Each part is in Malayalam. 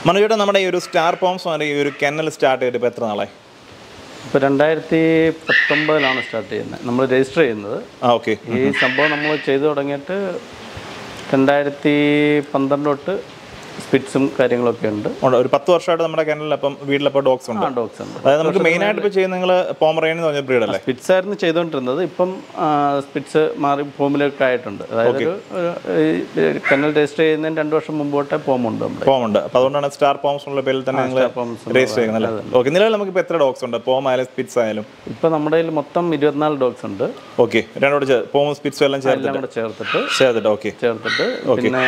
മനുജയുടെ നമ്മുടെ ഈ ഒരു സ്റ്റാർ പോംസ് എന്ന് പറയുന്ന ഈ ഒരു കെന്നൽ സ്റ്റാർട്ട് ചെയ്തിട്ട് ഇപ്പോൾ എത്ര നാളായി ഇപ്പോൾ രണ്ടായിരത്തി പത്തൊമ്പതിലാണ് സ്റ്റാർട്ട് ചെയ്യുന്നത് നമ്മൾ രജിസ്റ്റർ ചെയ്യുന്നത് ആ ഓക്കെ ഈ സംഭവം നമ്മൾ ചെയ്തു തുടങ്ങിയിട്ട് രണ്ടായിരത്തി പന്ത്രണ്ട് തൊട്ട് സ്പിറ്റ്സും കാര്യങ്ങളൊക്കെ ഉണ്ട് ഒരു പത്ത് വർഷമായിട്ട് നമ്മുടെ കെന്നലിൽ അപ്പം വീട്ടിലപ്പോൾ ഡോഗ്സ് ഉണ്ട് ആ ഡോഗ്സ് ഉണ്ട് അതായത് നമുക്ക് മെയിനായിട്ട് ഇപ്പോൾ ചെയ്യുന്ന നിങ്ങൾ പോമറേൻ എന്ന് പറഞ്ഞ ബ്രീഡ് അല്ലേ സ്പിറ്റ്സ് ആയിരുന്നു ചെയ്തുകൊണ്ടിരുന്നത് ഇപ്പം സ്പിറ്റ്സ് മാറി ഫോമിലൊക്കെ ആയിട്ടുണ്ട് അതായത് ഒരു ഒരു കന്നൽ രജിസ്റ്റർ ചെയ്യുന്നതിന് രണ്ട് വർഷം മുമ്പ് തൊട്ടേ ഫോമുണ്ട് നമ്മുടെ പോമുണ്ട് അപ്പോൾ അതുകൊണ്ടാണ് സ്റ്റാർ പോംസ് എന്നുള്ള പേരിൽ തന്നെ നിങ്ങൾ Poms രജിസ്റ്റർ ചെയ്യുന്നത് അല്ലേ ഓക്കെ നിലവിൽ നമുക്ക് ഇപ്പോൾ എത്ര ഡോഗ്സ് ഉണ്ട് പോം ആയാലും സ്പിറ്റ്സ് ആയാലും ഇപ്പം നമ്മുടെ കയ്യിൽ മൊത്തം ഇരുപത്തിനാല് ഡോഗ്സ് ഉണ്ട് ഓക്കെ രണ്ടോട് ചേർ പോമും സ്പിറ്റ്സും എല്ലാം ചേർത്ത് എല്ലാം കൂടെ ചേർത്തിട്ട് ചേർത്തിട്ട് ഓക്കെ ചേർത്തിട്ട് പിന്നെ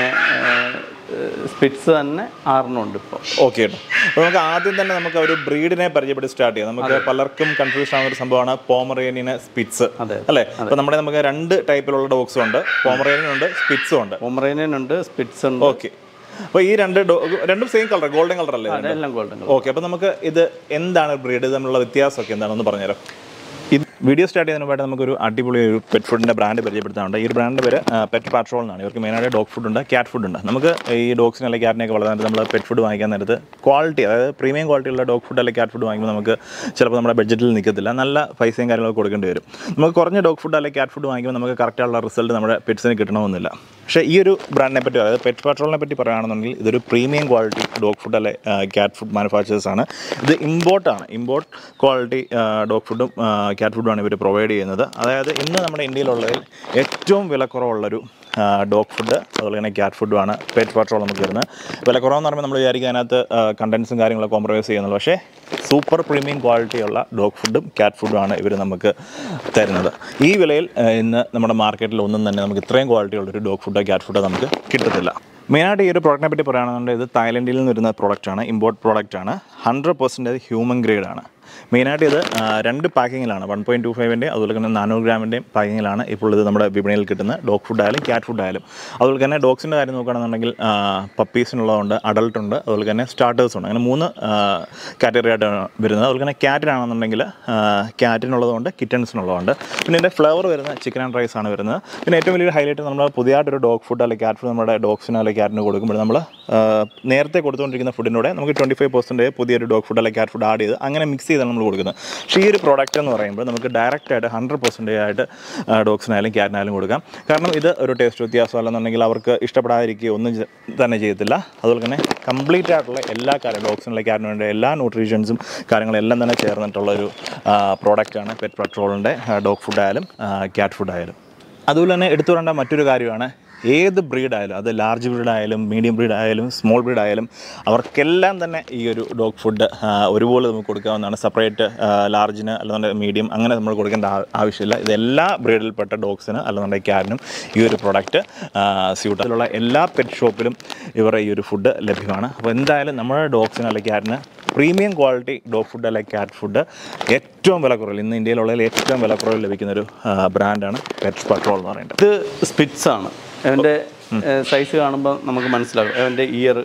സ്പിറ്റ്സ് തന്നെ ആറെണ്ണം ഉണ്ട് ഇപ്പോൾ ഓക്കെ കേട്ടോ അപ്പോൾ നമുക്ക് ആദ്യം തന്നെ നമുക്ക് ഒരു ബ്രീഡിനെ പരിചയപ്പെട്ട് സ്റ്റാർട്ട് ചെയ്യാം നമുക്ക് പലർക്കും കൺഫ്യൂഷൻ ആവുന്ന ഒരു സംഭവമാണ് പോമറേനിയന് സ്പിറ്റ്സ് അതെ. അല്ലേ അപ്പോൾ നമ്മുടെ നമുക്ക് രണ്ട് ടൈപ്പിലുള്ള ഡോഗ്സും ഉണ്ട് പോമറേനിയൻ ഉണ്ട് സ്പിറ്റ്സും ഉണ്ട് പൊമറേനിയൻ ഉണ്ട് സ്പിറ്റ്സ് ഉണ്ട് ഓക്കെ അപ്പോൾ ഈ രണ്ട് ഡോ രണ്ടും സെയിം കളർ ഗോൾഡൻ കളർ അല്ലേ എല്ലാം ഗോൾഡൻ ഓക്കെ അപ്പോൾ നമുക്ക് ഇത് എന്താണ് ബ്രീഡ് തമ്മിലുള്ള വ്യത്യാസമൊക്കെ എന്താണെന്ന് പറഞ്ഞുതരാം ഇത് വീഡിയോ സ്റ്റാർട്ട് ചെയ്യുന്നതിന് മുമ്പായിട്ട് നമുക്കൊരു അടിപൊളി ഒരു പെറ്റ് ഫുഡിൻ്റെ ബ്രാൻഡ് പരിചയപ്പെടുത്താനുണ്ട് ഈ ഒരു ബ്രാൻഡിൻ്റെ പേര് പെറ്റ് പാട്രോൾ എന്നാണ് ഇവർക്ക് മെയിനായിട്ട് ഡോഗ് ഫുഡ് ഉണ്ട് ക്യാറ്റ് ഫുഡ് ഉണ്ട് നമുക്ക് ഈ ഡോഗ്സിനെ അല്ലെങ്കിൽ ക്യാറ്റിനെയൊക്കെ വളർന്നിട്ട് നമ്മൾ പെറ്റ് ഫുഡ് വാങ്ങിക്കാൻ നേരത്ത് ക്വാളിറ്റി അതായത് പ്രീമിയം ക്വാളിറ്റിയുള്ള ഡോഗ് ഫുഡ് അല്ലെങ്കിൽ ക്യാറ്റ് ഫുഡ് വാങ്ങിക്കുമ്പോൾ നമുക്ക് ചിലപ്പോൾ നമ്മുടെ ബഡ്ജറ്റിൽ നിൽക്കത്തില്ല നല്ല പൈസയും കാര്യങ്ങളൊക്കെ കൊടുക്കേണ്ടി വരും നമുക്ക് കുറഞ്ഞ ഡോഗ് ഫുഡ് അല്ലെങ്കിൽ ക്യാറ്റ് ഫുഡ് വാങ്ങിക്കുമ്പോൾ നമുക്ക് കറക്റ്റായുള്ള റിസൾട്ട് നമ്മുടെ പെറ്റ്സിന് കിട്ടണമെന്നില്ല പക്ഷേ ഈ ഒരു ബ്രാൻഡിനെ പറ്റി അതായത് പെറ്റ് പാട്രോളിനെ പറ്റി പറയുകയാണെന്നുണ്ടെങ്കിൽ ഇതൊരു പ്രീമിയം ക്വാളിറ്റി ഡോഗ് ഫുഡ് അല്ലെ ക്യാറ്റ് ഫുഡ് മാനുഫാക്ചേഴ്സ് ആണ് ഇത് ഇമ്പോർട്ടാണ് ഇമ്പോർട്ട് ക്വാളിറ്റി ഡോഗ് ഫുഡും ക്യാറ്റ് ഫുഡുമാണ് ഇവർ പ്രൊവൈഡ് ചെയ്യുന്നത് അതായത് ഇന്ന് നമ്മുടെ ഇന്ത്യയിലുള്ളതിൽ ഏറ്റവും വിലക്കുറവുള്ളൊരു ഡോഗ് ഫുഡ് അതുപോലെ തന്നെ ക്യാറ്റ് ഫുഡുമാണ് പെറ്റ് പാട്രോൾ നമുക്ക് വരുന്നത് വിലക്കുറവെന്ന് പറയുമ്പോൾ നമ്മൾ വിചാരിക്കും അതിനകത്ത് കണ്ടൻസും കാര്യങ്ങളൊക്കെ കോംപ്രമൈസ് ചെയ്യുന്നുള്ളൂ പക്ഷേ സൂപ്പർ പ്രീമിയം ക്വാളിറ്റിയുള്ള ഡോഗ് ഫുഡും ക്യാറ്റ് ഫുഡുമാണ് ഇവർ നമുക്ക് തരുന്നത് ഈ വിലയിൽ ആ, ഇന്ന് നമ്മുടെ മാർക്കറ്റിൽ ഒന്നും തന്നെ നമുക്ക് ഇത്രയും ക്വാളിറ്റിയുള്ളൊരു ഡോഗ് ഫുഡോ ക്യാറ്റ് ഫുഡോ നമുക്ക് കിട്ടത്തില്ല മെയിനായിട്ട് ഈ ഒരു പ്രോഡക്റ്റിനെ പറ്റി പറയുകയാണെന്നുണ്ടെങ്കിൽ ഇത് തായ്ലൻഡിൽ നിന്ന് വരുന്ന പ്രോഡക്റ്റാണ് ഇമ്പോർട്ട് പ്രോഡക്റ്റാണ് ഹൺഡ്രഡ് പെർസെൻറ്റേജ് ഹ്യൂമൻ ഗ്രേഡാണ് മെയിനായിട്ട് ഇത് ആ, രണ്ട് പാക്കിങ്ങിലാണ് വൺ പോയിൻറ്റ് ടു ഫൈവിൻ്റെയും അതുപോലെ തന്നെ നാനൂറ് ഗ്രാമിൻ്റെയും പാക്കിങ്ങിലാണ് ഇപ്പോൾ ഇത് നമ്മുടെ വിപണിയിൽ കിട്ടുന്ന ഡോഗ് ഫുഡ് ആയാലും ക്യാറ്റ് ഫുഡ് ആയാലും അതുപോലെ തന്നെ ഡോഗ്സിൻ്റെ കാര്യം നോക്കുകയാണെന്നുണ്ടെങ്കിൽ പപ്പീസിനുള്ളതുണ്ട് അഡൾട്ട് ഉണ്ട് അതുപോലെ തന്നെ സ്റ്റാർട്ടേഴ്സ് ഉണ്ട് അങ്ങനെ മൂന്ന് കാറ്റഗറി ആയിട്ടാണ് വരുന്നത് അതുപോലെ തന്നെ ക്യാറ്റിനാണെന്നുണ്ടെങ്കിൽ ക്യാറ്റിനുള്ളതുകൊണ്ട് കിറ്റൺസിനുള്ളതുണ്ട് പിന്നെ ഇതിൻ്റെ ഫ്ലേവർ വരുന്ന ചിക്കൻ ആൻഡ് റൈസ് ആണ് വരുന്നത് പിന്നെ ഏറ്റവും വലിയൊരു ഹൈലൈറ്റ് നമ്മൾ പുതിയതായിട്ടൊരു ഡോഗ് ഫുഡ് അല്ലെങ്കിൽ ക്യാറ്റ് ഫുഡ് നമ്മുടെ ഡോഗ്സിനോ അല്ലെങ്കിൽ ക്യാറ്റിന് കൊടുക്കുമ്പോൾ നമ്മൾ നേരത്തെ കൊടുത്തുകൊണ്ടിരിക്കുന്ന ഫുഡിനോടെ നമുക്ക് ട്വൻറ്റി ഫൈവ് പെർസെൻറ്റേജ് പുതിയൊരു ഡോഗ് ഫുഡ് അല്ലെങ്കിൽ ക്യാറ്റ് ഫുഡ് ആഡ് ചെയ്ത് അങ്ങനെ മിക്സ് ചെയ്താണ് നമ്മൾ കൊടുക്കുന്നത് പക്ഷേ ഈ ഒരു പ്രോഡക്റ്റ് എന്ന് പറയുമ്പോൾ നമുക്ക് ഡയറക്റ്റ് ആയിട്ട് ഹൺഡ്രഡ് പെർസെൻറ്റേജ് ആയിട്ട് ഡോഗ്സിനായാലും ക്യാറ്റിനായാലും കൊടുക്കാം കാരണം ഇത് ഒരു ടേസ്റ്റ് വ്യത്യാസം അല്ലെന്നുണ്ടെങ്കിൽ അവർക്ക് ഇഷ്ടപ്പെടാതിരിക്കുകയോ ഒന്നും ചെ- തന്നെ ചെയ്യത്തില്ല അതുപോലെ തന്നെ കംപ്ലീറ്റ് ആയിട്ടുള്ള എല്ലാ കാര്യം ഡോഗ്സിനുള്ള ക്യാറ്റിന് വേണ്ട എല്ലാ ന്യൂട്രീഷൻസും കാര്യങ്ങളെല്ലാം തന്നെ ചേർന്നിട്ടുള്ള ഒരു പ്രോഡക്റ്റാണ് പെറ്റ് പെട്രോളിൻ്റെ ഡോഗ് ഫുഡ് ആയാലും ക്യാറ്റ് ഫുഡ് ആയാലും അതുപോലെ തന്നെ എടുത്തു പറയേണ്ട മറ്റൊരു കാര്യമാണ് ഏത് ബ്രീഡ് ആയാലും അത് ലാർജ് ബ്രീഡ് ആയാലും മീഡിയം ബ്രീഡ് ആയാലും സ്മോൾ ബ്രീഡ് ആയാലും അവർക്കെല്ലാം തന്നെ ഈ ഒരു ഡോഗ് ഫുഡ് ഒരുപോലെ നമുക്ക് കൊടുക്കാവുന്നതാണ് സെപ്പറേറ്റ് ലാർജിന് അല്ലെന്നുണ്ടെങ്കിൽ മീഡിയം അങ്ങനെ നമ്മൾ കൊടുക്കേണ്ട ആ- ആവശ്യമില്ല ഇത് എല്ലാ ബ്രീഡിൽപ്പെട്ട ഡോഗ്സിന് അല്ലെന്നുണ്ടെങ്കിൽ ക്യാറ്റിനും ഈ ഒരു പ്രോഡക്റ്റ് സ്യൂട്ടത്തിലുള്ള എല്ലാ പെറ്റ് ഷോപ്പിലും ഇവരുടെ ഈ ഒരു ഫുഡ് ലഭ്യമാണ് അപ്പോൾ എന്തായാലും നമ്മുടെ ഡോഗ്സിന് അല്ലെങ്കിൽ ക്യാറ്റിന് പ്രീമിയം ക്വാളിറ്റി ഡോഗ് ഫുഡ് അല്ലെങ്കിൽ ക്യാറ്റ് ഫുഡ് ഏറ്റവും വിലക്കുറവിൽ ഇന്ന് ഇന്ത്യയിലുള്ളതിൽ ഏറ്റവും വിലക്കുറവിൽ ലഭിക്കുന്ന ഒരു ബ്രാൻഡാണ് പെറ്റ് പട്രോൾ എന്ന് പറയുന്നത് ഇത് സ്പിറ്റ്സ് ആണ് അവൻ്റെ സൈസ് കാണുമ്പോൾ നമുക്ക് മനസ്സിലാകും അവൻ്റെ ഇയർ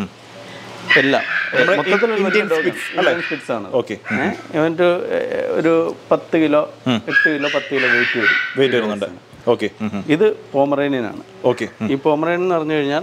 എല്ലാം Indian Spitz, അല്ലേ? സ്പിറ്റ്സ് ആണ് ഓക്കെ ഇവൻ്റെ ഒരു പത്ത് കിലോ എട്ട് കിലോ പത്ത് കിലോ വെയിറ്റ് വരും വെയിറ്റ് വരുന്നുണ്ട് ഓക്കെ ഇത് പോമറേനിയനാണ് ഓക്കെ ഈ പോമറേനിയൻ എന്ന് പറഞ്ഞു കഴിഞ്ഞാൽ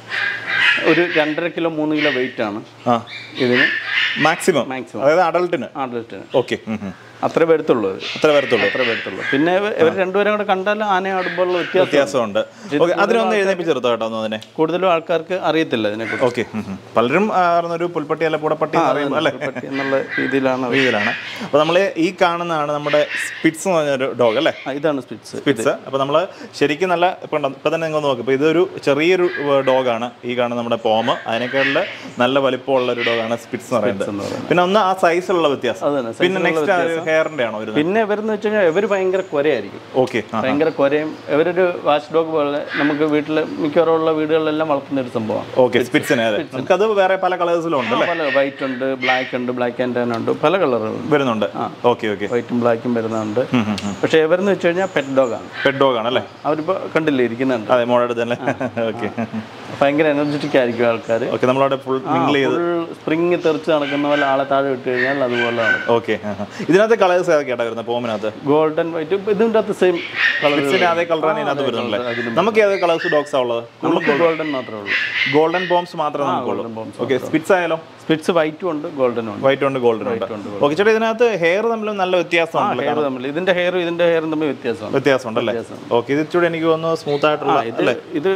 ഒരു രണ്ടര കിലോ മൂന്ന് കിലോ വെയിറ്റ് ആണ് ആ ഇതിന് മാക്സിമം മാക്സിമം അതായത് അഡൾട്ടിന് ആഡൽറ്റിന് ഓക്കെ അത്രേ വരത്തുള്ളൂ ഇത് അത്ര വരത്തുള്ളൂ അത്രേ വരത്തുള്ളൂ പിന്നെ ഇവ- ഇവർ രണ്ടുപേരും കൂടെ കണ്ടാൽ ആനയെ ആടുമ്പോഴുള്ള വ്യത്യാസം വ്യത്യാസമുണ്ട് ഓക്കെ അതിനൊന്ന് എഴുന്നേപ്പിച്ച് നിർത്തോ കേട്ടോ ഒന്ന് അതിനെ കൂടുതലും ആൾക്കാർക്ക് അറിയത്തില്ല ഇതിനെക്കുറിച്ച് ഓക്കെ പലരും ആ, ഒരു പുൽപ്പട്ടി അല്ല പൂടപ്പട്ടി എന്ന് പറയുമ്പോൾ അല്ലേ പറ്റി എന്നുള്ള രീതിയിലാണ് അവർ- രീതിയിലാണ് അപ്പോൾ നമ്മൾ ഈ കാണുന്നതാണ് നമ്മുടെ സ്പിറ്റ്സ് എന്ന് പറഞ്ഞൊരു ഡോഗ് അല്ലേ ആ, ഇതാണ് സ്പിറ്റ്സ് സ്പിറ്റ്സ് അപ്പോൾ നമ്മൾ ശരിക്കും നല്ല ഇപ്പം ഉണ്ടോ? ഇപ്പം തന്നെ നിങ്ങൾ നോക്കും ഇപ്പോൾ ഇതൊരു ചെറിയൊരു ഡോഗാണ് ഈ കാണുന്ന നമ്മുടെ പോമ് അതിനേക്കാളിൽ നല്ല വലിപ്പമുള്ള ഒരു ഡോഗാണ് സ്പിറ്റ്സ് എന്ന് പറയുന്നത് പിന്നെ ഒന്ന് ആ സൈസിലുള്ള വ്യത്യാസം അത് തന്നെ, പിന്നെ നെക്സ്റ്റ് ഹെയറിന്റെ ആണോ വരുന്നത് പിന്നെ ഇവരെന്ന് വെച്ച് കഴിഞ്ഞാൽ ഇവർ ഭയങ്കര കൊരയായിരിക്കും ഓക്കെ ആ ഭയങ്കര കൊരയും ഇവരൊരു വാച്ച് ഡോഗ് പോലെ നമുക്ക് വീട്ടിൽ മിക്കവാറും ഉള്ള വീടുകളിലെല്ലാം വളർത്തുന്ന ഒരു സംഭവമാണ് ഓക്കെ സ്പിറ്റ്സിനെ അതെ നമുക്കത് വേറെ പല കളേഴ്സിലും ഉണ്ട് അല്ലേ പല വൈറ്റ് ഉണ്ട് ബ്ലാക്ക് ഉണ്ട് ബ്ലാക്ക് ആൻഡ് ടാൻ ഉണ്ട് പല കളറുകളുണ്ട് വരുന്നുണ്ട് ഓക്കെ ഓക്കെ വൈറ്റും ബ്ലാക്കും വരുന്നുണ്ട് പക്ഷേ ഇവരെന്ന് വെച്ച് കഴിഞ്ഞാൽ പെറ്റ് ഡോഗാണ് പെഡ് ഡോഗ് ആണ് അല്ലേ അവരിപ്പോൾ കണ്ടില്ലേ ഇരിക്കുന്നുണ്ട് അതെ മോടെ അടുത്ത് തന്നെ ഓക്കെ ഭയങ്കര എനർജറ്റിക് ആയിരിക്കും ആൾക്കാർ ഓക്കെ നമ്മളവിടെ ഫുൾ മിങ്കിൾ ചെയ്ത് ഫുൾ സ്പ്രിങ് തെറിച്ച് നടക്കുന്ന പോലെ ആളെ താഴെ വിട്ട് കഴിഞ്ഞാൽ അതുപോലെ നടക്കും ഓക്കെ ഇതിനകത്ത് കളേഴ്സ് ഏതൊക്കെയാ വരുന്നത് പോമിനകത്ത് ഗോൾഡൻ വൈറ്റ് ഇതിൻ്റെ അകത്ത് സെയിം കളർ ഇതിന് അതേ കളർ തന്നെ ഇതിനകത്ത് വരുന്നുണ്ടല്ലേ നമുക്ക് ഏത് കളേഴ്സ് ഡോഗ്സാ ഉള്ളത് നമുക്ക് ഗോൾഡൻ മാത്രമേ ഉള്ളൂ ഗോൾഡൻ ബോംസ് മാത്രമേ നമുക്കുള്ളൂ ഓക്കെ സ്പിറ്റ്സ് ആയാലോ സ്പിറ്റ്സ് വൈറ്റും ഉണ്ട് ഗോൾഡനും ഉണ്ട് വൈറ്റ് ഉണ്ട് ഗോൾഡൻ ഉണ്ട് ഓക്കെ ചേട്ടാ ഇതിനകത്ത് ഹെയർ തമ്മിൽ നല്ല വ്യത്യാസമുണ്ടല്ലോ ഹെയർ തമ്മിൽ ഇതിന്റെ ഹെയറും ഇതിന്റെ ഹെയറും തമ്മിൽ വ്യത്യാസമാണ് വ്യത്യാസമുണ്ടല്ലേ ഓക്കെ ഇത് ഇച്ചിരി എനിക്ക് തോന്നുന്നു സ്മൂത്ത് ആയിട്ടുള്ള ഇത് ഇത്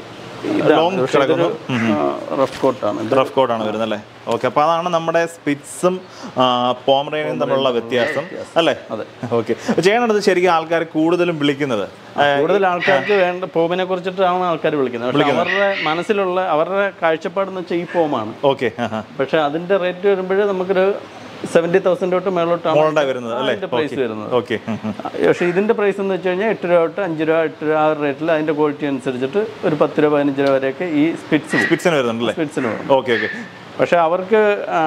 ലോങ് കിടക്കുന്നു റഫ് കോട്ടാണ് ഇത് റഫ് കോഡാണ് വരുന്നത് അല്ലേ ഓക്കെ അപ്പോൾ അതാണ് നമ്മുടെ സ്പിറ്റ്സും പോമറേനിയും തമ്മിലുള്ള വ്യത്യാസം അല്ലേ അതെ. ഓക്കെ ചെയ്യണത് ശരിക്കും ആൾക്കാർ കൂടുതലും വിളിക്കുന്നത് കൂടുതൽ ആൾക്കാർക്ക് വേണ്ട ഫോമിനെ കുറിച്ചിട്ടാണ് ആൾക്കാർ വിളിക്കുന്നത് പക്ഷെ അവരുടെ മനസ്സിലുള്ള അവരുടെ കാഴ്ചപ്പാടെന്ന് വെച്ചാൽ ഈ ഫോമാണ് ഓക്കെ പക്ഷെ അതിന്റെ റേറ്റ് വരുമ്പോഴേ നമുക്കൊരു സെവൻറ്റി തൗസൻഡ് തൊട്ട് മേളോട്ടാണ് മോളുണ്ടായി വരുന്നത് അല്ലേ അതിന്റെ പ്രൈസ് വരുന്നത് ഓക്കെ പക്ഷേ ഇതിന്റെ പ്രൈസ് എന്ന് വെച്ച് കഴിഞ്ഞാൽ എട്ട് രൂപ തൊട്ട് അഞ്ച് രൂപ എട്ട് രൂപ ആ റേറ്റിൽ അതിന്റെ ക്വാളിറ്റി അനുസരിച്ചിട്ട് ഒരു പത്ത് രൂപ പതിനഞ്ച് രൂപ വരെയൊക്കെ ഈ സ്പിറ്റ്സ് സ്പിറ്റ്സിന് വരുന്നുണ്ടല്ലേ സ്പിറ്റ്സിന് വേണം ഓക്കെ ഓക്കെ പക്ഷെ അവർക്ക് ആ,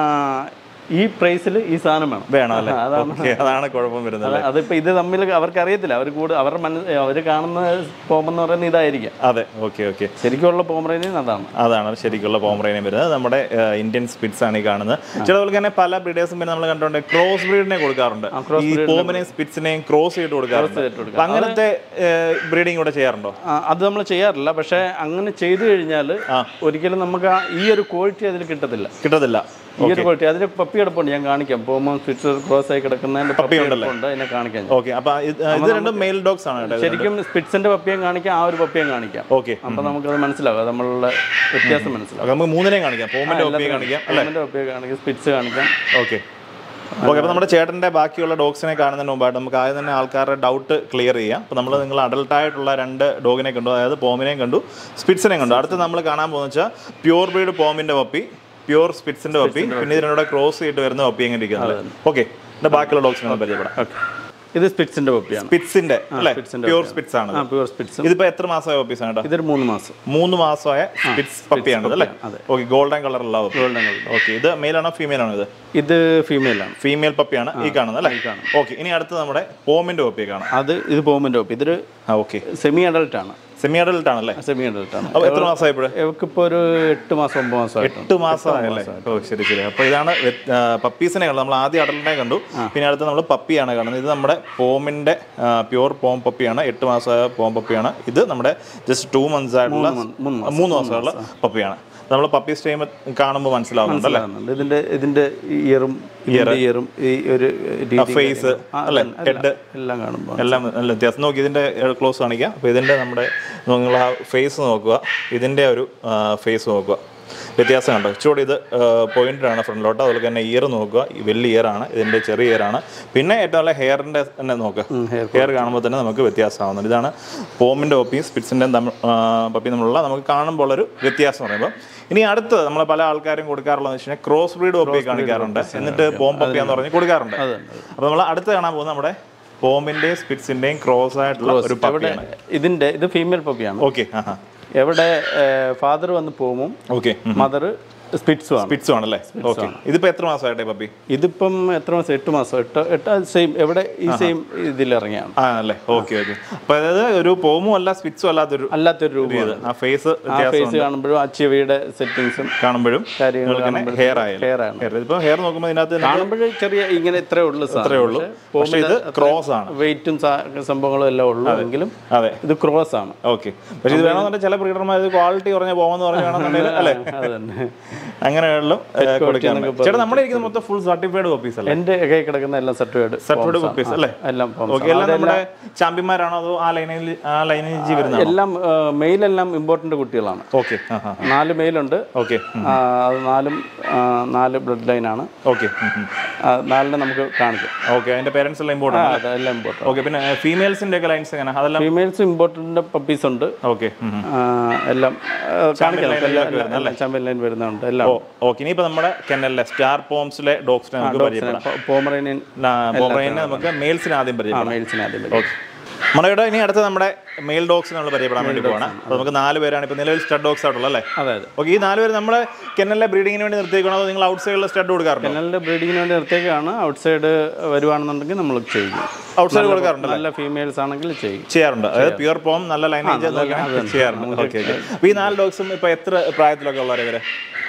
ഈ പ്രൈസിൽ ഈ സാധനം വേണം വേണം അല്ലേ അതാണ് ഓക്കെ അതാണ് കുഴപ്പം വരുന്നത് അത് അതിപ്പോ ഇത് തമ്മിൽ അവർക്ക് അറിയത്തില്ല അവർ കൂടുതൽ അവരുടെ മനസ്സ് അവർ കാണുന്ന പോമെന്ന് പറയുന്നത് ഇതായിരിക്കാം അതെ ഓക്കെ ഓക്കെ ശരിക്കുള്ള പോമറേനിയൻ അതാണ് അതാണ് ശരിക്കുള്ള പോമറേനിയം വരുന്നത് നമ്മുടെ ഏഹ്, ഇന്ത്യൻ സ്പിറ്റ്സ് ആണ് ഈ കാണുന്നത് ചിലവർക്ക് തന്നെ പല ബ്രീഡേഴ്സും പിന്നെ നമ്മൾ കണ്ടിട്ടുണ്ട് ക്രോസ് ബ്രീഡിനെ കൊടുക്കാറുണ്ട് ഈ പോമിനെയും സ്പിറ്റ്സിനെയും ക്രോസ് ചെയ്ത് കൊടുക്കാറുണ്ട് ചെയ്തിട്ട് കൊടുക്കാം. അപ്പൊ അങ്ങനത്തെ ബ്രീഡിംഗ് കൂടെ ചെയ്യാറുണ്ടോ ആ, അത് നമ്മൾ ചെയ്യാറില്ല പക്ഷെ അങ്ങനെ ചെയ്തു കഴിഞ്ഞാൽ ഒരിക്കലും നമുക്ക് ആ- ഈ ഒരു ക്വാളിറ്റി അതിൽ കിട്ടത്തില്ല കിട്ടത്തില്ല ഈ ഒരു ക്വാളിറ്റി അതിൽ പപ്പി കിടപ്പുണ്ട് ഞാൻ കാണിക്കാം പോമോ സ്വിറ്റ്സ് ക്രോസ് ആയി കിടക്കുന്നതിന്റെ പപ്പി കിടപ്പുണ്ട് അതിനെ കാണിക്കാം ഞാൻ. ഓക്കെ അപ്പൊ ഇത് ഇത് രണ്ടും മെയിൽ ഡോഗ്സ് ആണ് കേട്ടോ ശരിക്കും സ്പിറ്റ്സിന്റെ പപ്പിയും കാണിക്കാം ആ ഒരു പപ്പിയും കാണിക്കാം ഓക്കെ അപ്പൊ നമുക്കത് മനസ്സിലാവും അത് നമ്മളുള്ള വ്യത്യാസം മനസ്സിലാവും നമുക്ക് മൂന്നിനെയും കാണിക്കാം പോമിന്റെ ഒപ്പിയെ കാണിക്കാം പോമിന്റെ പപ്പിയെ കാണിക്കാം സ്പിറ്റ്സ് കാണിക്കാം ഓക്കെ ഓക്കെ അപ്പോൾ നമ്മുടെ ചേട്ടൻ്റെ ബാക്കിയുള്ള ഡോഗ്സിനെ കാണുന്നതിന് മുമ്പായിട്ട് നമുക്ക് ആദ്യം തന്നെ ആൾക്കാരുടെ ഡൗട്ട് ക്ലിയർ ചെയ്യാം അപ്പോൾ നമ്മൾ നിങ്ങൾ അഡൽട്ട് ആയിട്ടുള്ള രണ്ട് ഡോഗിനെ കണ്ടു അതായത് പോമിനെയും കണ്ടു സ്പിറ്റ്സിനെയും കണ്ടു അടുത്ത് നമ്മൾ കാണാൻ പോകുന്ന വെച്ചാൽ പ്യൂർ ബ്രീഡ് പോമിൻ്റെ പപ്പി പ്യൂർ സ്പിറ്റ്സിൻ്റെ പപ്പി പിന്നെ ഇതിനോട് ക്രോസ് ചെയ്തിട്ട് വരുന്ന പപ്പി എങ്ങനെ ഇരിക്കുന്നത് ഓക്കെ എൻ്റെ ബാക്കിയുള്ള ഡോഗ്സിനെ ഒന്ന് പരിചയപ്പെടാം ഓക്കെ ഇത് സ്പിറ്റ്സിന്റെ പപ്പിയാണ് സ്പിറ്റ്സിൻ്റെ അല്ലേ സ്പിറ്റ്സിന്റെ പ്യൂർ സ്പിറ്റ്സ് ആണ് ആ പ്യൂർ സ്പിറ്റ്സ് ഇതിപ്പോൾ എത്ര മാസമായ പപ്പീസ് ആണ് കേട്ടോ ഇതൊരു മൂന്ന് മാസം മൂന്ന് മാസമായ സ്പിറ്റ്സ് പപ്പിയാണ് അല്ലേ അതെ. ഓക്കെ ഗോൾഡൻ കളറുള്ള പപ്പി ഗോൾഡൻ കളർ ഓക്കെ ഇത് മെയിൽ ആണോ ഫീമെയിൽ ആണോ ഇത് ഇത് ഫീമെയിൽ ആണ് ഫീമെയിൽ പപ്പിയാണ് ഈ കാണുന്നത് അല്ലേ ഓക്കെ ഇനി അടുത്ത് നമ്മുടെ പോമിന്റെ പപ്പിയെ കാണാം അത് ഇത് പോമിന്റെ പപ്പി ഇതൊരു ആ ഓക്കെ സെമി അഡൽട്ട് ആണ് സെമി അഡൽട്ട് ആണല്ലേ സെമി അഡൽട്ട് ആണ് അപ്പോൾ എത്ര മാസമായപ്പോഴേ ഇവക്കിപ്പോ ഒരു എട്ട് മാസം ഒമ്പത് മാസമായിട്ടുണ്ട് എട്ട് മാസമായല്ലേ ഓ ശരി ശരി അപ്പോൾ ഇതാണ് പപ്പീസിനെ കണ്ടു നമ്മൾ ആദ്യം അഡൽട്ടിനെ കണ്ടു പിന്നെ അടുത്ത് നമ്മൾ പപ്പിയാണ് കാണുന്നത് ഇത് നമ്മുടെ പോമിന്റെ പ്യൂർ പോം പപ്പിയാണ് എട്ട് മാസമായ പോം പപ്പിയാണ് ഇത് നമ്മുടെ ജസ്റ്റ് ടു മന്ത്സ് ആയിട്ടുള്ള മൂന്ന് മൂന്ന് മാസമുള്ള പപ്പിയാണ് നമ്മൾ പപ്പി സ്റ്റൈം കാണുമ്പോൾ മനസ്സിലാവുന്നുണ്ട് അല്ലേ മനസ്സിലാവുന്നുണ്ട്. ഇതിന്റെ ഇതിന്റെ ഇയറും ഇതിന്റെ ഇയറും ഈ ഒരു രീതി ഫേസ് അല്ലേ ഹെഡ് എല്ലാം കാണുമ്പോൾ എല്ലാം നല്ല വ്യത്യാസം നോക്കി ഇതിൻ്റെ ക്ലോസ് കാണിക്കാം അപ്പോൾ ഇതിൻ്റെ നമ്മുടെ നിങ്ങൾ ആ ഫേസ് നോക്കുക ഇതിൻ്റെ ഒരു ഫേസ് നോക്കുക വ്യത്യാസം കണ്ടോ ഇച്ചിരി ഇത് പോയിന്റഡ് ആണ് ഫ്രണ്ടിലോട്ട് അതുപോലെ തന്നെ ഇയർ നോക്കുക ഈ വലിയ ഇയർ ആണ് ഇതിൻ്റെ ചെറിയ ഇയർ ആണ് പിന്നെ ഏറ്റവും നല്ല ഹെയറിൻ്റെ തന്നെ നോക്കുക hair ഹെയർ കാണുമ്പോൾ തന്നെ നമുക്ക് വ്യത്യാസമാവുന്നുണ്ട് ഇതാണ് പോമിൻ്റെ പപ്പിയും സ്പിറ്റ്സിൻ്റെയും തമ്മിൽ പപ്പിയും തമ്മിലുള്ള നമുക്ക് കാണുമ്പോൾ ഒരു വ്യത്യാസം പറയുമ്പോൾ ഇനി അടുത്തത് നമ്മൾ പല ആൾക്കാരും കൊടുക്കാറുള്ളതെന്ന് വെച്ച് കഴിഞ്ഞാൽ ക്രോസ് ബ്രീഡ് പപ്പി കാണിക്കാറുണ്ട് എന്നിട്ട് പോം പപ്പിയാന്ന് പറഞ്ഞ് കൊടുക്കാറുണ്ട് അപ്പോൾ നമ്മൾ അടുത്ത് കാണാൻ പോകുന്നത് നമ്മുടെ പോമിൻ്റെയും സ്പിറ്റ്സിൻ്റെയും ക്രോസ് ആയിട്ടുള്ള ഒരു പപ്പിയാണ് ഇതിന്റെ ഇത് ഫീമെയിൽ പപ്പിയാണ് ഓക്കെ ആ ഹാ എവിടെ ഫാദർ വന്ന് പോവും ഓക്കെ മദർ സ്പിറ്റ്സും ആണ് സ്പിറ്റ്സും ആണല്ലേ ഓക്കെ ഇതിപ്പോൾ എത്ര മാസമായിട്ടെ പപ്പി ഇതിപ്പം എത്ര മാസം എട്ട് മാസം എട്ട് എട്ട് സെയിം എവിടെ ഈ സെയിം ഇതിൽ ഇറങ്ങിയാണ് ആ അല്ലേ ഓക്കെ ഓക്കെ അപ്പോൾ അതായത് ഒരു പോമും അല്ല സ്പിറ്റ്സും അല്ലാത്തൊരു അല്ലാത്തൊരു രൂപം ഇത് ആ ഫേസ് ആ ഫേസ് കാണുമ്പോഴും ആ ചെവിയുടെ സെറ്റിങ്സും കാണുമ്പോഴും കാര്യങ്ങൾ നിങ്ങൾക്ക് ഹെയർ ആയാലും ഹെയർ ആണ് ഹെയർ ഇപ്പോൾ ഹെയർ നോക്കുമ്പോൾ ഇതിനകത്ത് കാണുമ്പോഴേ ചെറിയ ഇങ്ങനെ ഇത്രേ ഉള്ളൂ ഇത്രയേ ഉള്ളൂ പക്ഷേ ഇത് ക്രോസ് ആണ് വെയിറ്റും സംഭവങ്ങളും എല്ലാം ഉള്ളൂ എങ്കിലും അതെ ഇത് ക്രോസ് ആണ് ഓക്കെ പക്ഷേ ഇത് വേണമെന്നുണ്ടെങ്കിൽ ചില ബ്രീഡർമാർ ഇത് ക്വാളിറ്റി കുറഞ്ഞ പോകുമെന്ന് പറഞ്ഞ് വേണമെന്നുണ്ടെങ്കിൽ അല്ലേ അത് തന്നെ അങ്ങനെയുള്ള കൊടുക്കാൻ ചേട്ടാ നമ്മുടെ ഇരിക്കുന്ന മൊത്തം ഫുൾ സർട്ടിഫൈഡ് കോപ്പീസ് അല്ലേ എന്റെ കൈ കിടക്കുന്ന എല്ലാം സർട്ടിഫൈഡ് സർട്ടിഫൈഡ് കോപ്പീസ് അല്ലേ എല്ലാം forms ഓക്കെ എല്ലാം നമ്മുടെ ചാമ്പ്യന്മാരാണോ അതോ ആ ലൈനിൽ ആ ലൈനിൽ വരുന്നതാണോ എല്ലാം മെയിലെല്ലാം ഇമ്പോർട്ടൻ്റ് കുട്ടികളാണ് ഓക്കെ ആ ഹാ നാല് മെയിലുണ്ട് ഓക്കെ ആ, അത് നാലും ആ, നാല് ബ്ലഡ് ലൈനാണ് ഓക്കെ നാലിനെ നമുക്ക് കാണിക്കാം ഓക്കെ അതിന്റെ പേരൻസ് എല്ലാം ഇമ്പോർട്ടൻ്റ് ആ, അതെല്ലാം ഇമ്പോർട്ടൻ്റ് ഓക്കെ പിന്നെ ഫീമെയിൽസിന്റെ ഒക്കെ ലൈൻസ് എങ്ങനെ അതെല്ലാം ഫീമെയിൽസ് ഇമ്പോർട്ടൻ്റ് പപ്പീസ് ഉണ്ട് ഓക്കെ ആ, എല്ലാം ആ, കാണിക്കാം നമുക്ക് എല്ലാം എല്ലാം ചാമ്പ്യൻ ലൈൻ വരുന്നുണ്ട് എല്ലാം ഓക്കെ ഇനിയിപ്പോൾ നമ്മുടെ കെന്നലിലെ സ്റ്റാർ പോംസിലെ ഡോഗ്സിനെ നമുക്ക് പരിചയപ്പെടാം പോമറേനിയൻ പോമറേനെ നമുക്ക് മെയിൽസിനെ ആദ്യം പരിചയപ്പെടാം മെയിൽസിന് ആദ്യം വരും. ഓക്കെ നമ്മുടെ ഇനി അടുത്ത നമ്മുടെ മെയിൽ ഡോഗ്സ് നമ്മൾ പരിചയപ്പെടാൻ വേണ്ടി പോവാണ് അപ്പോൾ നമുക്ക് നാല് പേരാണ് ഇപ്പോൾ നിലവിൽ സ്റ്റഡ് ഡോഗ്സ് ആയിട്ടുള്ളത് അല്ലേ അതെ അതെ ഓക്കെ ഈ നാല് പേര് നമ്മുടെ കെന്നലിലെ ബ്രീഡിങ്ങിന് വേണ്ടി നിർത്തിയേക്കണോ അതോ നിങ്ങൾ ഔട്ട് സൈഡിൽ സ്റ്റഡ് കൊടുക്കാറുണ്ടോ കെനലിൻ്റെ ബ്രീഡിങ്ങിന് വേണ്ടി നിർത്തിയേക്കാണ് ഔട്ട് സൈഡ് വരുവാണെന്നുണ്ടെങ്കിൽ നമ്മൾ ചെയ്യും ഔട്ട് സൈഡ് കൊടുക്കാറുണ്ട് നല്ല ഫീമെയിൽസ് ആണെങ്കിൽ ചെയ്യും ചെയ്യാറുണ്ട് അതായത് പ്യുർ പോം നല്ല ലൈനേജ് ചെയ്യാറുണ്ട് ഓക്കെ ഓക്കെ അപ്പോൾ ഈ നാല് ഡോഗ്സും ഇപ്പോൾ എത്ര പ്രായത്തിലൊക്കെ ഉള്ളവരെ ഇവരെ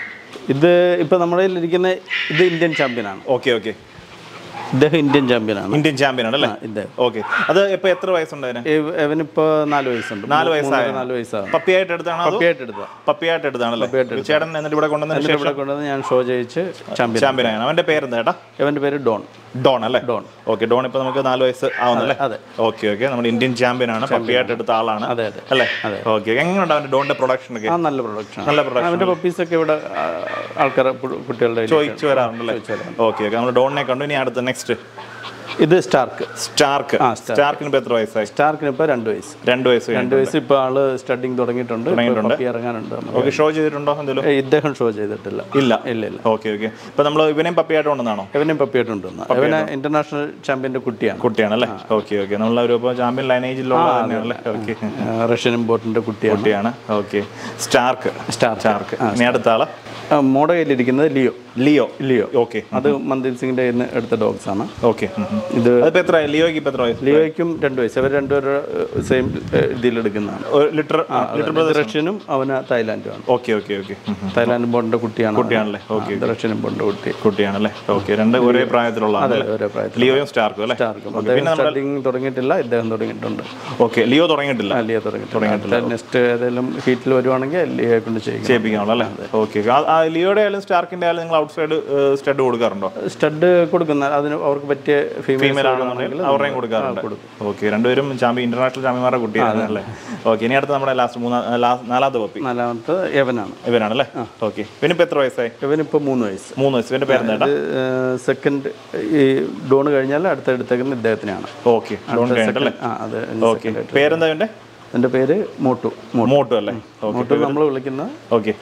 ഇത് ഇപ്പോൾ നമ്മുടെ ഇരിക്കുന്ന ഇത് ഇന്ത്യൻ ചാമ്പ്യനാണ് ഓക്കെ ഓക്കെ ഇദ്ദേഹം ഇന്ത്യൻ ചാമ്പ്യനാണ് ഇന്ത്യൻ ചാമ്പ്യൻ ആണ് അല്ലേ ഇദ്ദേഹം ഓക്കെ അത് ഇപ്പോൾ എത്ര വയസ്സുണ്ട് അതിന് ഇവ- ഇവനിപ്പോ നാല് വയസ്സുണ്ട് നാല് മൂന്നര, വയസ്സായ നാല് വയസ്സാണ് പപ്പിയായിട്ട് എടുത്താണോ അതോ പപ്പിയായിട്ട് എടുത്ത പപ്പിയായിട്ട് എടുത്താണല്ലേ ചേട്ടൻ എന്നിട്ട് ഇവിടെ കൊണ്ടുവന്നതിന് ശേഷം ഇവിടെ കൊണ്ടുവന്ന് ഞാൻ ഷോ ജയിച്ച് ചാമ്പ്യൻ ചാമ്പ്യനാണ് അവന്റെ പേരെന്താ ചേട്ടാ ഇവന്റെ പേര് ഡോൺ ഡോൺ അല്ലേ ഡോൺ. ഓക്കെ ഡോൺ ഇപ്പൊ നമുക്ക് നാല് വയസ്സ് ആവുന്നല്ലേ അതെ. ഓക്കെ ഓക്കെ നമ്മുടെ ഇന്ത്യൻ ചാമ്പ്യൻ ആണ് പപ്പിയായിട്ട് എടുത്ത ആളാണ് അതെ അതെ അല്ലേ ഓക്കെ എങ്ങനെയുണ്ട് അവന്റെ ഡോണിന്റെ പ്രൊഡക്ഷൻ ഒക്കെ ആ നല്ല പ്രൊഡക്ഷൻ നല്ല പ്രൊഡക്ഷൻ അവന്റെ പപ്പീസ് ഒക്കെ ഇവിടെ ആൾക്കാർ കുട്ടികളുടെ കയ്യിൽ ചോദിച്ചു വരാറുണ്ടല്ലേ ഓക്കെ ഓക്കെ നമ്മൾ ഡോണിനെ കണ്ടു ഇനി അടുത്ത നെക്സ്റ്റ് ഇത് സ്റ്റാർക്ക് സ്റ്റാർക്ക് സ്റ്റാർക്കിന് ഇപ്പൊ എത്ര വയസ്സായി സ്റ്റാർക്കിന് ഇപ്പൊ രണ്ട് വയസ്സ് രണ്ട് വയസ്സ് രണ്ട് വയസ്സ് ഇപ്പൊ ആള് സ്റ്റഡിങ് തുടങ്ങിയിട്ടുണ്ട് ഇപ്പൊ പപ്പി ഇറങ്ങാനുണ്ട് നമുക്ക്. ഓക്കെ ഷോ ചെയ്തിട്ടുണ്ടോ എന്തെങ്കിലും ഏയ് ഇദ്ദേഹം ഷോ ചെയ്തിട്ടില്ല ഇല്ല ഇല്ല ഇല്ല ഓക്കെ ഓക്കെ ഇപ്പൊ നമ്മൾ ഇവനെയും പപ്പിയായിട്ട് കൊണ്ടുവന്നാണോ ഇവനെയും പപ്പിയായിട്ടുണ്ട് ഇവന് ഇന്റർനാഷണൽ ചാമ്പ്യന്റെ കുട്ടിയാണ് കുട്ടിയാണല്ലേ ഓക്കെ ഓക്കെ നമ്മളൊരു ഇപ്പോൾ ചാമ്പ്യൻ ലൈനേജിലുള്ള തന്നെയാണല്ലേ ഓക്കെ ആ, റഷ്യൻ ഇമ്പോർട്ടിന്റെ കുട്ടിയാണ് കുട്ടിയാണ് ഓക്കെ സ്റ്റാർക്ക് സ്റ്റാർ സ്റ്റാർക്ക് ഇനി അടുത്ത ആള് ആ, മോടെ കയ്യിലിരിക്കുന്നത് ലിയോ ലിയോ ലിയോ ഓക്കെ അത് മന്ദീപ് സിംഗിന്റെ കയ്യിൽ നിന്ന് എടുത്ത dogs ആണ് ഓക്കെ ഇത് അതിപ്പോ എത്ര ലിയോയ്ക്ക് ഇപ്പൊ എത്ര വയസ്സ് ലിയോയ്ക്കും രണ്ട് വയസ്സ് അവർ രണ്ടുപേരും സെയിം ഇതിലെടുക്കുന്നതാണ് ഒരു ലിറ്റർ ലിറ്റർ ഇത് റഷ്യനും അവന് തായ്ലാന്റുമാണ് ഓക്കെ ഓക്കെ ഓക്കെ തായ്ലാന്റ് ബോണ്ടിന്റെ കുട്ടിയാണ് കുട്ടിയാണല്ലേ ഓക്കെ ഇത് റഷ്യൻ ബോണ്ടിന്റെ കുട്ടി കുട്ടിയാണല്ലേ ഓക്കെ രണ്ട് ഒരേ പ്രായത്തിലുള്ള ആളല്ലേ ഒരേ പ്രായത്തിൽ ലിയോയും സ്റ്റാർക്കും അല്ലേ അദ്ദേഹം സ്റ്റഡിങ് തുടങ്ങിയിട്ടില്ല ഇദ്ദേഹം തുടങ്ങിയിട്ടുണ്ട് ഓക്കെ ലിയോ തുടങ്ങിയിട്ടില്ല ആ, ലിയോ തുടങ്ങിയിട്ടുണ്ട് നെക്സ്റ്റ് ഏതെങ്കിലും ഹീറ്റിൽ വരുവാണെങ്കിൽ ലിയോയെ കൊണ്ട് ചെയ്യും ചെയ്യിപ്പിക്കാനുള്ള അല്ലേ ഓക്കെ ആ ലിയോയുടെ ആയാലും സ്റ്റാർക്കിന്റെ ആയാലും നിങ്ങൾ ഔട്ട് സൈഡ് സ്റ്റഡ് കൊടുക്കാറുണ്ടോ സ്റ്റഡ് കൊടുക്കുന്ന അതിന് അവർക്ക് പറ്റിയ ഫീമെയിൽ ഫീമെയിൽ ആണെന്നുണ്ടെങ്കിൽ അവരെയും കൊടുക്കാറുണ്ട് ഓക്കെ രണ്ടുപേരും ചാമ്പ്യൻ ഇന്റർനാഷണൽ ചാമ്പ്യന്മാരുടെ കുട്ടിയാണ് അല്ലേ ഓക്കെ ഇനി അടുത്ത നമ്മുടെ ലാസ്റ്റ് മൂന്നാ ലാ- നാലാമത്തെ പപ്പി നാലാമത്തെ യവനാണ് ഇവരാണല്ലേ ഓക്കെ ഇവനിപ്പോ എത്ര വയസ്സായി ഇവനിപ്പോൾ മൂന്ന് വയസ്സ് മൂന്ന് വയസ്സ് ഇവന്റെ പേരെന്താ ഇത് സെക്കൻഡ് ഈ ഡോൺ കഴിഞ്ഞാൽ അടുത്ത എടുത്തേക്കുന്നത് ഇദ്ദേഹത്തിനാണ് ഓക്കെ ലോൺ കഴിഞ്ഞിട്ടല്ലേ ആ അത് ഓക്കെ പേരെന്താ ഇവന്റെ എൻ്റെ പേര് മോട്ടു മോട്ടു അല്ലേ ഓക്കെ മോട്ടു നമ്മൾ വിളിക്കുന്ന ഓക്കെ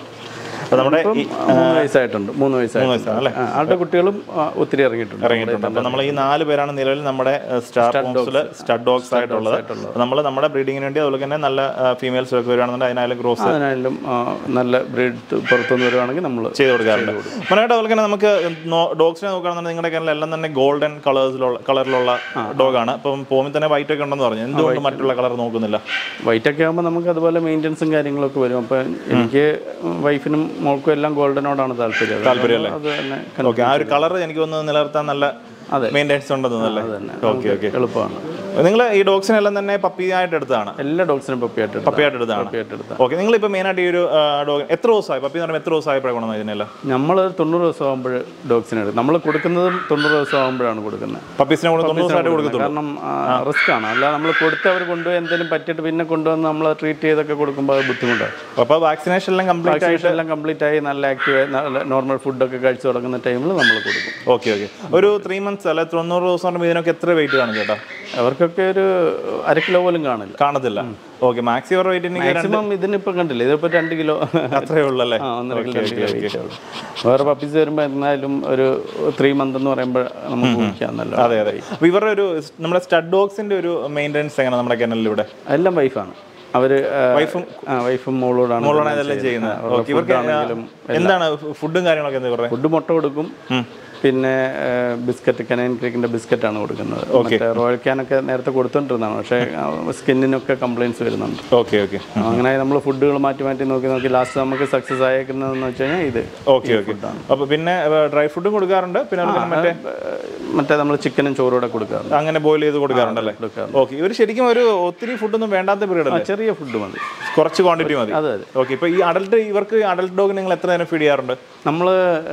അപ്പൊ നമ്മുടെ ഈ മൂന്ന് വയസ്സായിട്ടുണ്ട് മൂന്ന് വയസ്സായിട്ടുണ്ട് വയസ്സാണല്ലേ ആ, ആളുടെ കുട്ടികളും ആ, ഒത്തിരി ഇറങ്ങിയിട്ടുണ്ട് ഇറങ്ങിയിട്ടുണ്ട് അപ്പൊ നമ്മൾ ഈ നാല് പേരാണ് നിലവിൽ നമ്മുടെ സ്റ്റാർ ഹോംസിൽ സ്റ്റഡ് ഡോഗ്സ് ആയിട്ടുള്ളത് നമ്മൾ നമ്മുടെ ബ്രീഡിങ്ങിന് വേണ്ടി അതുപോലെ തന്നെ നല്ല ഫീമെയിൽസ് ഒക്കെ വരുവാണെന്നുണ്ടെങ്കിൽ അതിനായാലും ക്രോസ് അതിനായാലും ആ, നല്ല ബ്രീഡ് പുറത്തുനിന്ന് വരുവാണെങ്കിൽ നമ്മൾ ചെയ്ത് കൊടുക്കാറുണ്ട് മനോട്ട് അതുപോലെ തന്നെ നമുക്ക് ഡോഗ്സിനെ നോക്കുകയാണെന്നുണ്ടെങ്കിൽ നിങ്ങളുടെ കയ്യിൽ എല്ലാം തന്നെ ഗോൾഡൻ കളേഴ്സിലുള്ള കളറിലുള്ള ഡോഗാണ് അപ്പം പോമിൽ തന്നെ വൈറ്റ് ഒക്കെ ഉണ്ടെന്ന് പറഞ്ഞു എന്തുകൊണ്ട് മറ്റുള്ള കളർ നോക്കുന്നില്ല വൈറ്റ് ഒക്കെ ആകുമ്പോൾ നമുക്ക് അതുപോലെ മെയിൻ്റെനൻസും കാര്യങ്ങളൊക്കെ വരും അപ്പോൾ എനിക്ക് വൈഫിനും മോൾക്കും എല്ലാം ഗോൾഡനോടാണ് താല്പര്യം അത് താല്പര്യം അത് തന്നെ ഓക്കെ ആ ഒരു കളർ എനിക്ക് ഒന്ന് നിലനിർത്താൻ നല്ല മെയിൻ്റെനൻസ് ഉണ്ടെന്ന് തോന്നുന്നല്ലേ ഓക്കെ ഓക്കെ എളുപ്പമാണ് നിങ്ങൾ ഈ ഡോഗ്സിനെല്ലാം തന്നെ പപ്പി ആയിട്ട് എടുത്തതാണ് എല്ലാ ഡോഗ്സിനും പപ്പിയായിട്ട് എടുത്താൽ പപ്പിയായിട്ട് എടുത്താണ് പപ്പിയായിട്ട് എടുത്താൽ ഓക്കെ നിങ്ങൾ ഇപ്പോൾ മെയിനായിട്ട് ഈ ഒരു ഡോഗ് എത്ര ദിവസമായി പപ്പി എന്ന് പറയുമ്പോൾ എത്ര ദിവസമായപ്പോഴാണ് കൊണ്ടുവന്നത് ഇതിനെല്ലാം നമ്മൾ തൊണ്ണൂറ് ദിവസം ആകുമ്പോൾ ഡോഗ്സിന് എടുക്കും നമ്മൾ കൊടുക്കുന്നതും തൊണ്ണൂറ് ദിവസം ആകുമ്പോഴാണ് കൊടുക്കുന്നത് പപ്പീസിനെ കൂടെ തൊണ്ണൂറ് ദിവസമായിട്ട് കൊടുക്കത്തുള്ളൂ കാരണം റിസ്ക് ആണ് അല്ല നമ്മൾ കൊടുത്ത് അവർ കൊണ്ടുപോയി എന്തെങ്കിലും പറ്റിയിട്ട് പിന്നെ കൊണ്ടുവന്ന് നമ്മൾ ട്രീറ്റ് ചെയ്തൊക്കെ കൊടുക്കുമ്പോൾ അത് ബുദ്ധിമുട്ടാണ് അപ്പോൾ വാക്സിനേഷൻ എല്ലാം കംപ്ലീറ്റ് ആയിട്ട് വാക്സിനേഷൻ എല്ലാം കംപ്ലീറ്റ് ആയി നല്ല ആക്റ്റീവ് നല്ല നോർമൽ ഫുഡൊക്കെ കഴിച്ചു തുടങ്ങുന്ന ടൈമിൽ നമ്മൾ കൊടുക്കും ഓക്കെ ഓക്കെ ഒരു ത്രീ മന്ത്സ് അല്ലെ തൊണ്ണൂറ് ദിവസം കൊണ്ട് ഇതിനൊക്കെ എത്ര വെയിറ്റ് കാണും ചേട്ടാ അവർക്കൊക്കെ ഒരു അര കിലോ പോലും കാണില്ല കാണത്തില്ല ഓക്കെ മാക്സിമം വെയിറ്റ് മാക്സിമം ഇതിനിപ്പോൾ കണ്ടില്ല ഇതിപ്പോൾ രണ്ട് കിലോ അത്രേ ഉള്ളൂ അല്ലേ ആ ഒന്നര കിലോ രണ്ട് കിലോ weight ഉള്ളൂ. വേറെ പപ്പീസ് വരുമ്പോൾ എന്നാലും ഒരു ത്രീ മന്ത് എന്ന് പറയുമ്പോൾ നമുക്ക് ഊഹിക്കാന്നല്ലോ അതെ അതെ അപ്പോൾ ഇവരുടെ ഒരു നമ്മുടെ സ്റ്റഡ് ഡോഗ്സിന്റെ ഒരു മെയിൻ്റെനൻസ് എങ്ങനെ നമ്മുടെ കെനലിലൂടെ എല്ലാം വൈഫാണ് അവര് വൈഫും വൈഫും മോളോടാണ് മോളാണ് ഇതെല്ലാം ചെയ്യുന്നത് ഓക്കെ ഇവർക്ക് എന്താണ് ഫുഡും കാര്യങ്ങളൊക്കെ എന്താ പറയുക ഫുഡ് മുട്ട കൊടുക്കും പിന്നെ ബിസ്ക്കറ്റ് കനൈൻ ക്രീക്കിന്റെ ബിസ്ക്കറ്റ് ആണ് കൊടുക്കുന്നത് മറ്റേ റോയൽ ക്യാനൊക്കെ നേരത്തെ കൊടുത്തോണ്ടിരുന്നതാണ് പക്ഷേ സ്കിന്നിനൊക്കെ കംപ്ലൈൻസ് വരുന്നുണ്ട് ഓക്കെ ഓക്കെ അങ്ങനെ നമ്മൾ ഫുഡുകൾ മാറ്റി മാറ്റി നോക്കി നോക്കി ലാസ്റ്റ് നമുക്ക് സക്സസ് ആയേക്കുന്നതെന്ന് വെച്ച് കഴിഞ്ഞാൽ ഇത് ഓക്കെ ഓക്കെ അപ്പോൾ പിന്നെ ഡ്രൈ ഫുഡും കൊടുക്കാറുണ്ട് പിന്നെ അതുപോലെ മറ്റേ ഏഹ്, മറ്റേ നമ്മൾ ചിക്കനും ചോറൂടെ കൊടുക്കാറുണ്ട് അങ്ങനെ ബോയിൽ ചെയ്ത് കൊടുക്കാറുണ്ടല്ലേ കൊടുക്കാറുണ്ട്. ഓക്കെ ഇവർ ശരിക്കും ഒരു ഒത്തിരി ഫുഡൊന്നും വേണ്ടാത്ത പീരീഡ് ആ, അല്ലേ ചെറിയ ഫുഡ് മതി കുറച്ച് ക്വാണ്ടിറ്റി മതി അതെ അതെ ഓക്കെ ഇപ്പോൾ ഈ അഡൽട്ട് ഇവർക്ക് അഡൽട്ട് ഡോഗ് നിങ്ങൾ എത്ര നേരം ഫീഡ് ചെയ്യാറുണ്ട് നമ്മൾ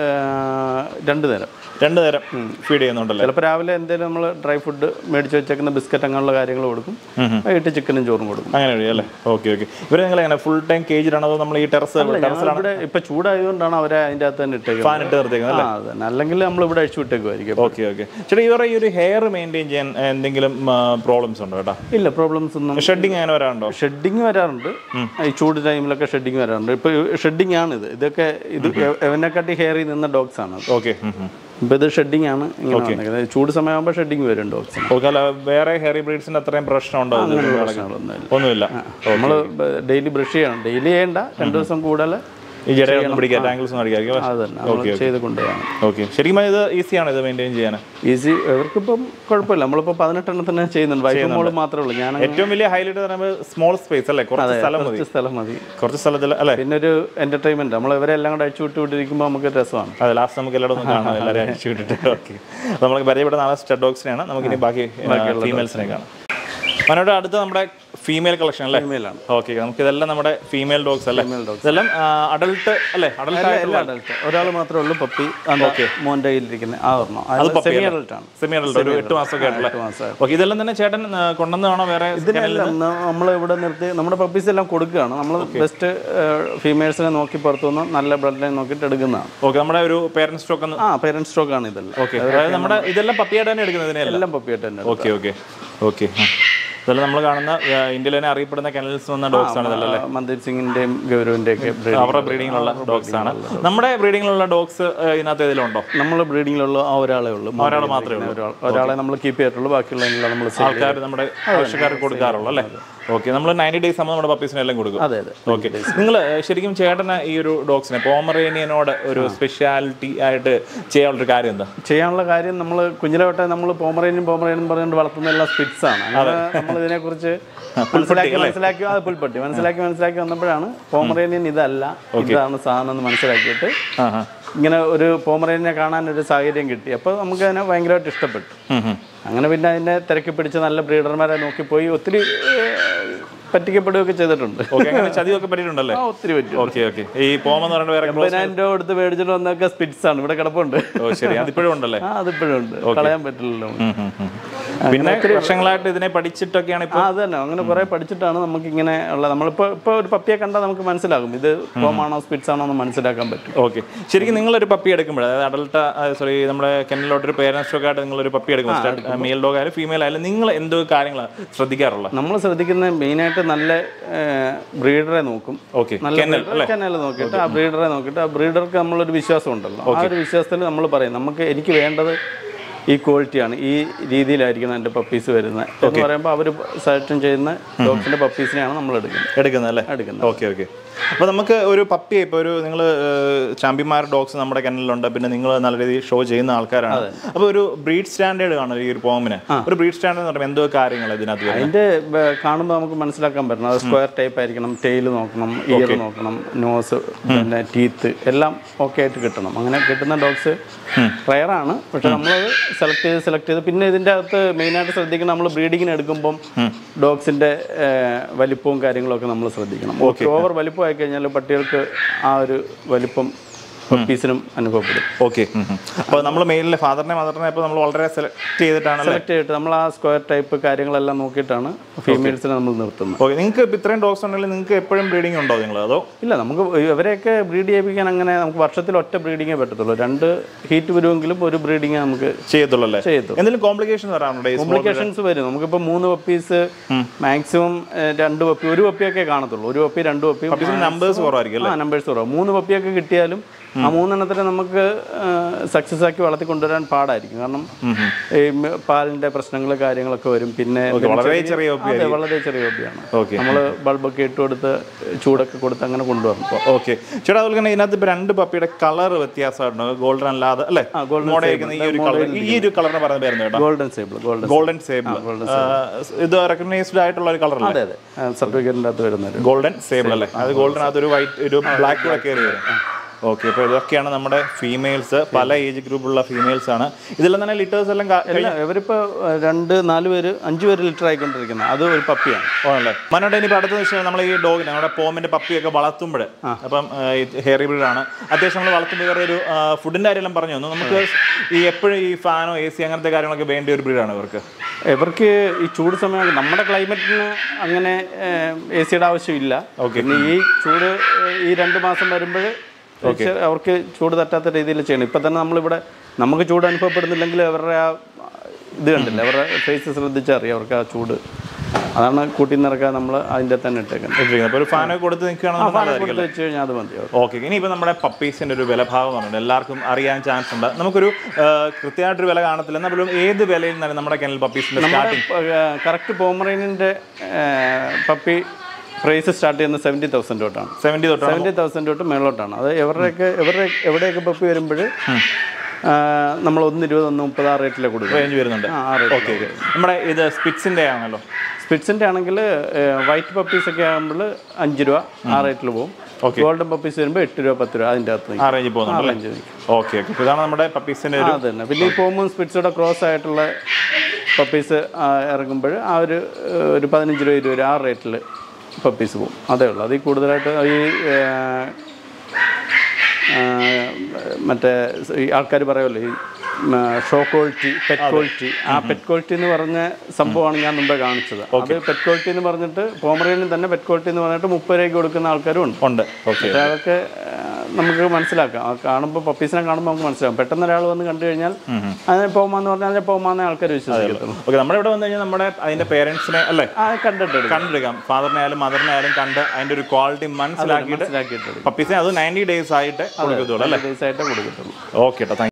രണ്ട് നേരം രണ്ട് നേരം ഫീഡ് ചെയ്യുന്നുണ്ടല്ലേ ചിലപ്പോൾ രാവിലെ എന്തെങ്കിലും നമ്മൾ ഡ്രൈ ഫുഡ് മേടിച്ച് വെച്ചേക്കുന്ന ബിസ്ക്കറ്റ് അങ്ങനെയുള്ള കാര്യങ്ങൾ കൊടുക്കും വൈകിട്ട് ചിക്കനും ചോറും കൊടുക്കും അങ്ങനെ വഴി അല്ലേ ഓക്കെ ഓക്കെ ഇവരെ നിങ്ങൾ എങ്ങനെ ഫുൾ ടൈം കേജിലാണോ അതോ നമ്മൾ ഈ ടെറസ് ടെറസിലാണ് ഇവിടെ ഇപ്പൊ ചൂടായതുകൊണ്ടാണ് അവരെ അതിൻ്റെ അകത്ത് തന്നെ ഇട്ടേക്കുന്നത് ഫാൻ ഇട്ട് നിർത്തിക്കുന്നത് ആ അതന്നെ അല്ലെങ്കിൽ നമ്മൾ ഇവിടെ അഴിച്ചു വിട്ടേക്കുമായിരിക്കും ഓക്കെ ഓക്കെ ചേട്ടാ ഇവരുടെ ഈ ഒരു ഹെയർ മെയിൻറ്റെയിൻ ചെയ്യാൻ എന്തെങ്കിലും പ്രോബ്ലംസ് ഉണ്ടോ കേട്ടോ ഇല്ല പ്രോബ്ലംസ് ഒന്നും ഷെഡിങ് അങ്ങനെ വരാറുണ്ടോ ഷെഡിങ് വരാറുണ്ട് ഈ ചൂട് ടൈമിലൊക്കെ ഷെഡിങ് വരാറുണ്ട് ഇപ്പൊ ഷെഡിങ് ആണ് ഇത് ഇതൊക്കെ ഇത് എവനെക്കാട്ടി ഹെയറിൽ നിന്ന ഡോഗ്സ് ആണ് അത്. ഓക്കെ ഇപ്പോൾ ഇത് ഷെഡിങ് ആണ് ഇങ്ങനെ വന്നേക്കുന്നത് ചൂട് സമയമാകുമ്പോൾ ഷെഡിങ് വരും ഡോഗ്സിന് ഓക്കെ അല്ല വേറെ ഹെയറി ബ്രീഡ്സിന്റെ അത്രയും പ്രശ്നമുണ്ടോ ഇത് പ്രശ്നങ്ങളൊന്നുമില്ല ഒന്നുമില്ല നമ്മൾ ഡെയിലി ബ്രഷ് ചെയ്യണം ഡെയിലി ചെയ്യണ്ട രണ്ട് ദിവസം കൂടുതൽ ഈ ജടയൊന്നും പിടിക്കാൻ ടാങ്കിൾസ് ഒന്നും അടിക്കാറില്ല അത് തന്നെ നമ്മൾ ചെയ്ത് കൊണ്ടുപോകണം ഓക്കെ ശരിക്കും പറഞ്ഞാൽ ഇത് ഈസിയാണ് ഇത് മെയിൻറ്റെയിൻ ചെയ്യാൻ ഈസി ഇവർക്കിപ്പം കുഴപ്പമില്ല നമ്മളിപ്പോൾ പതിനെട്ടെണ്ണത്തിന് ചെയ്യുന്നുണ്ട് വൈകും മോള് മാത്രമേ ഉള്ളൂ ഞാൻ ഏറ്റവും വലിയ ഹൈലൈറ്റ് പറയുമ്പോൾ സ്മോൾ സ്പേസ് അല്ലേ കുറച്ച് സ്ഥലം മതി കുറച്ച് സ്ഥലം മതി കുറച്ച് സ്ഥലത്തിൽ അല്ലേ പിന്നെ ഒരു എന്റർടൈൻമെന്റ് നമ്മൾ ഇവരെല്ലാം കൂടെ അടിച്ചു വിട്ട് വിട്ടിരിക്കുമ്പോൾ നമുക്ക് രസമാണ് അതെ ലാസ്റ്റ് നമുക്ക് എല്ലായിടും ഒന്ന് കാണാം എല്ലാവരും അടിച്ചു വിട്ടിട്ട് ഓക്കെ നമുക്ക് പരിചയപ്പെടുന്ന നാളെ സ്റ്റഡ് ഡോഗ്സിനെയാണ് നമുക്ക് ഇനി ബാക്കി ഫീമെയിൽസിനെ കാണാം മനോട് അടുത്ത നമ്മുടെ ഫീമെയിൽ കളക്ഷൻ അല്ലേ ഫീമെയിലാണ് ഓക്കെ നമുക്ക് ഇതെല്ലാം നമ്മുടെ ഫീമെയിൽ ഡോഗ്സ് അല്ലേ ഇതെല്ലാം അഡൾട്ട് അല്ലേ അഡൾട്ട് ആയിട്ടുള്ള അഡൽട്ട് ഒരാൾ മാത്രമേ ഉള്ളൂ പപ്പി ഓക്കെ മോൻ്റെ കയ്യിലിരിക്കുന്നത് ആ ഒരെണ്ണം സെമി അഡൽട്ട് ആണ് സെമി അഡൾട്ട് ഒരു എട്ട് മാസമൊക്കെ ആയിട്ടുള്ള എട്ട് മാസമായി ഓക്കെ ഇതെല്ലാം തന്നെ ചേട്ടൻ ആ, കൊണ്ടുവന്നതാണോ വേറെ ഇതിനെല്ലാം നമ്മൾ ഇവിടെ നിർത്തി നമ്മുടെ പപ്പീസ് എല്ലാം കൊടുക്കുകയാണ് നമ്മൾ ബെസ്റ്റ് ഫീമെയിൽസിനെ നോക്കി പുറത്തുനിന്ന് നല്ല ബ്ലഡ് ലൈൻ നോക്കിയിട്ട് എടുക്കുന്നതാണ് ഓക്കെ നമ്മുടെ ഒരു പേരന്റ് സ്റ്റോക്ക് ഒന്ന് ആ പേരൻറ് സ്റ്റോക്ക് ആണ് ഇതെല്ലാം ഓക്കെ അതായത് നമ്മുടെ ഇതെല്ലാം പപ്പിയായിട്ട് തന്നെ എടുക്കുന്നതിനെയല്ല എല്ലാം പപ്പിയായിട്ട് തന്നെ ഓക്കെ ഓക്കെ ഓക്കെ ഇതെല്ലാം നമ്മൾ കാണുന്ന ആ, ഇന്ത്യയിൽ തന്നെ അറിയപ്പെടുന്ന കെനൽസ് വന്ന ഡോഗ്സ് ആണ് ഇതെല്ലാം അല്ലേ മന്ദീപ് സിംഗിന്റെയും ഗൗരവിന്റെ ഒക്കെ അവരുടെ ബ്രീഡിങ്ങിലുള്ള ഡോഗ്സ് ആണ് നമ്മുടെ ബ്രീഡിങ്ങിലുള്ള ഡോഗ്സ് ഇതിനകത്ത് ഏതിലുണ്ടോ നമ്മൾ ബ്രീഡിങ്ങിലുള്ള ആ ഒരാളെ ഉള്ളൂ ഒരാൾ മാത്രമേ ഉള്ളൂ ഒരാൾ ഒരാളെ നമ്മൾ കീപ്പ് ചെയ്തിട്ടുള്ളൂ ബാക്കിയുള്ളതെല്ലാം നമ്മൾ sell ചെയ്യും. ആൾക്കാർ നമ്മുടെ ആവശ്യക്കാർക്ക് കൊടുക്കാറുള്ളൂ അല്ലേ ഓക്കെ നമ്മൾ നയൻറ്റി ഡേയ്സ് ആകുമ്പോൾ നമ്മുടെ പപ്പീസിനെ എല്ലാം കൊടുക്കും അതെ അതെ ഓക്കെ നിങ്ങൾ ശരിക്കും ചേട്ടന് ഈ ഒരു ഡോഗ്സിനെ പോമറേനിയനോട് ഒരു സ്പെഷ്യാലിറ്റി ആയിട്ട് ചെയ്യാനുള്ളൊരു കാര്യം എന്താ ചെയ്യാനുള്ള കാര്യം നമ്മൾ കുഞ്ഞിലെ തൊട്ടേ നമ്മൾ പോമറേനും പോമറേനും പറഞ്ഞുകൊണ്ട് വളർത്തുന്ന എല്ലാം സ്പിറ്റ്സ് ആണ് അങ്ങനെ നമ്മൾ ഇതിനെക്കുറിച്ച് മനസ്സിലാക്കി മനസ്സിലാക്കി അത് പുൽപ്പട്ടി മനസ്സിലാക്കി മനസ്സിലാക്കി വന്നപ്പോഴാണ് പോമറേനിയൻ ഇതല്ല ഇതാണ് സാധനം എന്ന് മനസ്സിലാക്കിയിട്ട് ആ ആ ഇങ്ങനെ ഒരു പോമറേനിനെ കാണാൻ ഒരു സാഹചര്യം കിട്ടി അപ്പോൾ നമുക്ക് അതിനെ ഭയങ്കരമായിട്ട് ഇഷ്ടപ്പെട്ടു ഉം, ഉം. അങ്ങനെ പിന്നെ അതിനെ തിരക്കി പിടിച്ച് നല്ല ബ്രീഡർമാരെ നോക്കിപ്പോയി ഒത്തിരി ഏഹ്, പറ്റിക്കപ്പെടുകയൊക്കെ ചെയ്തിട്ടുണ്ട് ഓക്കെ അങ്ങനെ ചതിയൊക്കെ പറ്റിയിട്ടുണ്ടല്ലേ ആ ഒത്തിരി പറ്റും ഓക്കെ ഓക്കെ ഈ പോമ എന്ന് പറയുന്നത് വേറെ ക്ലോസ് എൺപതിനായിരം രൂപ കൊടുത്ത് മേടിച്ചിട്ട് വന്നൊക്കെ സ്പിറ്റ്സ് ആണ് ഇവിടെ കിടപ്പുണ്ട് ഓ ശരി അതിപ്പോഴും ഉണ്ടല്ലേ ആ അതിപ്പോഴും ഉണ്ട് കളയാൻ പറ്റില്ലല്ലോ ഉം, ഉം, ഉം. പിന്നെ വർഷങ്ങളായിട്ട് ഇതിനെ പഠിച്ചിട്ടൊക്കെയാണ് ഇപ്പൊ ആ അത് തന്നെ അങ്ങനെ കുറെ പഠിച്ചിട്ടാണ് നമുക്ക് ഇങ്ങനെ ഉള്ള നമ്മളിപ്പോ ഇപ്പൊ ഒരു പപ്പിയെ കണ്ടാൽ നമുക്ക് മനസ്സിലാകും ഇത് ഫോമാണോ സ്പിറ്റ്സ് ആണോ എന്ന് മനസ്സിലാക്കാൻ പറ്റും ഓക്കെ ശരിക്കും നിങ്ങളൊരു പപ്പി എടുക്കുമ്പോൾ അതായത് അഡൽട്ട് സോറി നമ്മുടെ കെന്നിലോട്ട് ഒരു പേരൻസ് ഒക്കെ ആയിട്ട് നിങ്ങളൊരു പപ്പി എടുക്കുമ്പോൾ മെയിൽ ഡോഗ് ആയാലും ഫീമെയിൽ ആയാലും നിങ്ങൾ എന്തോ കാര്യങ്ങളാണ് ശ്രദ്ധിക്കാറുള്ളത് നമ്മൾ ശ്രദ്ധിക്കുന്ന മെയിനായിട്ട് നല്ല ബ്രീഡറെ നോക്കും ഓക്കെ നല്ല കെനൽ നോക്കിയിട്ട് ആ ബ്രീഡറെ നോക്കിയിട്ട് ആ ബ്രീഡർക്ക് നമ്മളൊരു വിശ്വാസം ഉണ്ടല്ലോ ആ ഒരു വിശ്വാസത്തിൽ നമ്മൾ പറയും നമുക്ക് എനിക്ക് വേണ്ടത് ഈ ക്വാളിറ്റിയാണ് ഈ രീതിയിലായിരിക്കണം എൻ്റെ പപ്പീസ് വരുന്നത് എന്ന് പറയുമ്പോൾ അവർ സെലക്ഷൻ ചെയ്യുന്ന ഡോഗ്സിൻ്റെ പപ്പീസിനെയാണ് നമ്മൾ എടുക്കുന്നത് എടുക്കുന്നത് അല്ലേ എടുക്കുന്നത് ഓക്കെ ഓക്കെ അപ്പോൾ നമുക്ക് ഒരു പപ്പി ഇപ്പോൾ ഒരു നിങ്ങൾ ചാമ്പ്യന്മാർ ഡോഗ്സ് നമ്മുടെ കെനലിലുണ്ട് പിന്നെ നിങ്ങൾ നല്ല രീതിയിൽ ഷോ ചെയ്യുന്ന ആൾക്കാരാണ് അപ്പോൾ ഒരു ബ്രീഡ് സ്റ്റാൻഡേർഡ് കാണും ഈ ഒരു പോമിന് ഒരു ബ്രീഡ് സ്റ്റാൻഡേർഡ് എന്ന് പറയുമ്പോൾ എന്തോ കാര്യങ്ങൾ ഇതിനകത്ത് വരുന്നത് അതിന്റെ ബ- കാണുമ്പോൾ നമുക്ക് മനസ്സിലാക്കാൻ പറ്റണം അത് സ്ക്വയർ ടൈപ്പ് ആയിരിക്കണം ടെയിൽ നോക്കണം ഇയർ നോക്കണം നോസ് പിന്നെ ടീത്ത് എല്ലാം ഓക്കെ ആയിട്ട് കിട്ടണം അങ്ങനെ കിട്ടുന്ന ഡോഗ്സ് റയറാണ് പക്ഷെ നമ്മൾ സെലക്ട് ചെയ്ത് സെലക്ട് ചെയ്ത് പിന്നെ ഇതിൻ്റെ അകത്ത് മെയിനായിട്ട് ശ്രദ്ധിക്കണം നമ്മൾ ബ്രീഡിങ്ങിന് എടുക്കുമ്പം ഡോഗ്സിന്റെ വലിപ്പവും കാര്യങ്ങളൊക്കെ നമ്മൾ ശ്രദ്ധിക്കണം ഓവർ വലിപ്പം ആയി കഴിഞ്ഞാൽ പട്ടികൾക്ക് ആ ഒരു വലിപ്പം പീസിനും അനുഭവപ്പെടും ഓക്കെ അപ്പോൾ നമ്മൾ മെയിലിലെ ഫാദറിനെ മദറിനെ ഇപ്പോൾ നമ്മൾ വളരെ സെലക്ട് ചെയ്തിട്ടാണ് സെലക്ട് ചെയ്തിട്ട് നമ്മൾ ആ സ്ക്വയർ ടൈപ്പ് കാര്യങ്ങളെല്ലാം നോക്കിയിട്ടാണ് ഫീമെയിൽസിനെ നമ്മൾ നിർത്തുന്നത് ഓക്കെ നിങ്ങൾക്ക് ഇപ്പം ഇത്രയും ഡോഗ്സ് ഉണ്ടെങ്കിൽ നിങ്ങൾക്ക് എപ്പോഴും ബ്രീഡിംഗ് ഉണ്ടോ നിങ്ങൾ അതോ ഇല്ല നമുക്ക് ഇവരെയൊക്കെ ബ്രീഡ് ചെയ്യിപ്പിക്കാൻ അങ്ങനെ നമുക്ക് വർഷത്തിൽ ഒറ്റ ബ്രീഡിങ്ങേ പറ്റത്തുള്ളൂ രണ്ട് ഹീറ്റ് വരുമെങ്കിലും ഒരു ബ്രീഡിങ് നമുക്ക് ചെയ്യത്തുള്ളൂ അല്ലേ ചെയ്യത്തുള്ളൂ എന്തെങ്കിലും കോംപ്ലിക്കേഷൻ വരാറുണ്ടോ ഈ small- കോംപ്ലിക്കേഷൻസ് വരും നമുക്കിപ്പോൾ മൂന്ന് പപ്പീസ് മാക്സിമം രണ്ട് പപ്പി ഒരു പപ്പിയൊക്കെ കാണത്തുള്ളൂ ഒരു പപ്പി രണ്ട് പപ്പി ഇതിന് നമ്പേഴ്സ് കുറവായിരിക്കും ആ നമ്പേഴ്സ് കുറവ് മൂന്ന് പപ്പിയൊക്കെ കിട്ടിയാലും ആ മൂന്നെണ്ണത്തിനെ നമുക്ക് സക്സസ് ആക്കി വളർത്തി കൊണ്ടുവരാൻ പാടായിരിക്കും കാരണം ഈ മ- പാലിന്റെ പ്രശ്നങ്ങൾ കാര്യങ്ങളൊക്കെ വരും പിന്നെ വളരെ ചെറിയ പപ്പി അതെ വളരെ ചെറിയ പപ്പിയാണ് ഓക്കെ നമ്മൾ ബൾബൊക്കെ ഇട്ട് കൊടുത്ത് ചൂടൊക്കെ കൊടുത്ത് അങ്ങനെ കൊണ്ടുവരണം ഓക്കെ ചേട്ടാ അതുപോലെ തന്നെ ഇതിനകത്ത് ഇപ്പൊ രണ്ട് പപ്പിയുടെ കളർ വ്യത്യാസമായിട്ടുണ്ട് ഗോൾഡൻ അല്ലാതെ അല്ലേ golden മോഡലിരിക്കുന്ന ഈ ഒരു കളർ ഈ ഒരു കളറിന് പറയുന്ന പേരുന്നു കേട്ടോ golden sable golden golden sable ഇത് റെക്കഗ്നൈസ്ഡ് ആയിട്ടുള്ള ഒരു കളർ അല്ലേ അതെ അതെ സർട്ടിഫിക്കറ്റിൻ്റെ അകത്ത് വരുന്ന ഒരു ഗോൾഡൻ സേബിൾ അല്ലേ അത് ഗോൾഡൻ അത് ഒരു വൈറ്റ് ഒരു ബ്ലാക്ക് കൂടെ കയറി വരും ഓക്കെ അപ്പോൾ ഇതൊക്കെയാണ് നമ്മുടെ ഫീമെയിൽസ് പല ഏജ് ഗ്രൂപ്പുള്ള ഫീമെയിൽസ് ആണ് ഇതെല്ലാം തന്നെ ലിറ്റേഴ്സ് എല്ലാം ക- ഇല്ല ഇവരിപ്പോ ഏഹ്, രണ്ട് നാല് പേര് അഞ്ച് പേര് ലിറ്റർ ആയിക്കൊണ്ടിരിക്കുന്നത് അത് ഒരു പപ്പിയാണ് ആണല്ലേ മനോട്ട് ഇനി അടുത്ത വെച്ചാൽ നമ്മൾ ഈ ഡോഗിനെ നമ്മുടെ പോമിന്റെ പപ്പിയൊക്കെ വളർത്തുമ്പോൾ അപ്പം ഹെയർ ബ്രീഡ് ആണ് അത്യാവശ്യം നമ്മൾ വളർത്തുമ്പോൾ വേറെ ഒരു ഫുഡിന്റെ കാര്യമെല്ലാം പറഞ്ഞു തന്നു നമുക്ക് ഈ എപ്പോഴും ഈ ഫാനോ എ സി അങ്ങനത്തെ കാര്യങ്ങളൊക്കെ വേണ്ട ഒരു ബ്രീഡാണ് ഇവർക്ക് ഇവർക്ക് ഈ ചൂട് സമയം നമ്മുടെ ക്ലൈമറ്റിന് അങ്ങനെ എ സിയുടെ ആവശ്യമില്ല പിന്നെ ഈ ചൂട് ഏഹ്, ഈ രണ്ട് മാസം വരുമ്പോൾ അവർക്ക് ചൂട് തട്ടാത്ത രീതിയിൽ ചെയ്യണം ഇപ്പം തന്നെ നമ്മളിവിടെ നമുക്ക് ചൂട് അനുഭവപ്പെടുന്നില്ലെങ്കിൽ അവരുടെ ആ ഇത് കണ്ടില്ല അവരുടെ ഫേസ് ശ്രദ്ധിച്ചാൽ അറിയാം അവർക്ക് ആ ചൂട് അതാണ് കൂട്ടി നിറക്കാൻ നമ്മൾ അതിൻ്റെ തന്നെ ഇട്ടേക്കുന്നത് ഇട്ടിരിക്കുന്നത് അപ്പോൾ ഒരു ഫാനൊക്കെ കൊടുത്ത് നിൽക്കുകയാണെങ്കിൽ നല്ലതായിരിക്കും കൊടുത്ത് വെച്ച് കഴിഞ്ഞാൽ അത് മതിയാവും ഓക്കെ ഇനിയിപ്പോൾ നമ്മുടെ പപ്പീസിൻ്റെ ഒരു വിലഭാവം പറഞ്ഞിട്ട് എല്ലാവർക്കും അറിയാൻ ചാൻസ് ഉണ്ട് നമുക്കൊരു ആ, കൃത്യമായിട്ടൊരു വില കാണത്തില്ല എന്നാൽ പോലും ഏത് വിലയിൽ നിന്നാണ് നമ്മുടെ കെനൽ പപ്പീസിൻ്റെ സ്റ്റാർട്ടിങ് കറക്റ്റ് പോമറേനിൻ്റെ പപ്പി പ്രൈസ് സ്റ്റാർട്ട് ചെയ്യുന്നത് സെവൻറ്റി തൗസൻഡ് തൊട്ടാണ് സെവൻറ്റി തൊട്ടാണ് സെവൻറ്റി തൗസൻഡ് തൊട്ട് മേളോട്ടാണ് അത് എവരുടെയൊക്കെ എവരുടെ എവിടെയൊക്കെ പപ്പി വരുമ്പോൾ നമ്മൾ ഒന്ന് ഇരുപത് ഒന്ന് മുപ്പത് ആ റേറ്റിലേക്ക് കൊടുക്കും റേഞ്ച് വരുന്നുണ്ട് ആ ആ റേറ്റ് ഓക്കെ ഓക്കെ നമ്മുടെ ഇത് സ്പിറ്റ്സിൻ്റെ ആണല്ലോ സ്പിറ്റ്സിൻ്റെ ആണെങ്കിൽ വൈറ്റ് പപ്പീസ് ഒക്കെ ആകുമ്പോൾ അഞ്ച് രൂപ ആ റേറ്റിൽ പോകും Okay. ഗോൾഡൻ പപ്പീസ് വരുമ്പോൾ എട്ട് രൂപ പത്ത് രൂപ അതിൻ്റെ അകത്ത് ആ റേഞ്ചിൽ പോകുന്നുണ്ട് അല്ലേ റേഞ്ച് നിൽക്കും ഓക്കെ ഓക്കെ അപ്പോൾ ഇതാണ് നമ്മുടെ പപ്പീസിൻ്റെ ഒരു അത് തന്നെ പിന്നെ ഈ പോമും സ്പിറ്റ്സോടെ ക്രോസ് ആയിട്ടുള്ള പപ്പീസ് ഇറങ്ങുമ്പോൾ ആ ഒരു ഏഹ്, ഒരു പതിനഞ്ച് രൂപ ഇരുപത് രൂപ ആ റേറ്റിൽ പപ്പീസ് പോകും അതേ ഉള്ളൂ അതിൽ കൂടുതലായിട്ട് ഈ ഏഹ്, ഏഹ്, മറ്റേ ഈ ആൾക്കാർ പറയുമല്ലോ ഈ ഷോ ക്വാളിറ്റി പെറ്റ് ക്വാളിറ്റി ആ പെറ്റ് ക്വാളിറ്റി എന്ന് പറഞ്ഞ സംഭവമാണ് ഞാൻ മുമ്പേ കാണിച്ചത് അത് പെറ്റ് ക്വാളിറ്റി എന്ന് പറഞ്ഞിട്ട് പോമറേനും തന്നെ പെറ്റ് ക്വാളിറ്റി എന്ന് പറഞ്ഞിട്ട് മുപ്പത് രൂപയ്ക്ക് കൊടുക്കുന്ന ആൾക്കാരും ഉണ്ട് ഉണ്ട് ഓക്കെ പക്ഷേ അതൊക്കെ ആ, നമുക്ക് മനസ്സിലാക്കാം ആ കാണുമ്പോൾ പപ്പീസിനെ കാണുമ്പോൾ നമുക്ക് മനസ്സിലാവും പെട്ടെന്ന് ഒരാൾ വന്ന് കണ്ടു കഴിഞ്ഞാൽ അതിനെ പോകാന്ന് പറഞ്ഞാൽ അതിനെ പോകാന്നേ ആൾക്കാർ വിശ്വസിക്കത്തുള്ളൂ ഓക്കെ നമ്മുടെ ഇവിടെ വന്നു കഴിഞ്ഞാൽ നമ്മുടെ അതിൻ്റെ പേരൻസിനെ അല്ലേ ആ കണ്ടിട്ട് കണ്ടെടുക്കാം ഫാദറിനെ ആയാലും മദറിനെ ആയാലും കണ്ട് അതിൻ്റെ ഒരു ക്വാളിറ്റി മനസ്സിലാക്കിയിട്ട് മനസ്സിലാക്കിയിട്ട് പപ്പീസിനെ അത് നയൻറ്റി ഡേയ്സ് ആയിട്ട് കൊടുക്കത്തുള്ളൂ അല്ലേ ഡേയ്സ് ആയിട്ടേ കൊടുക്കത്തുള്ളൂ ഓക്കെ കേട്ടോ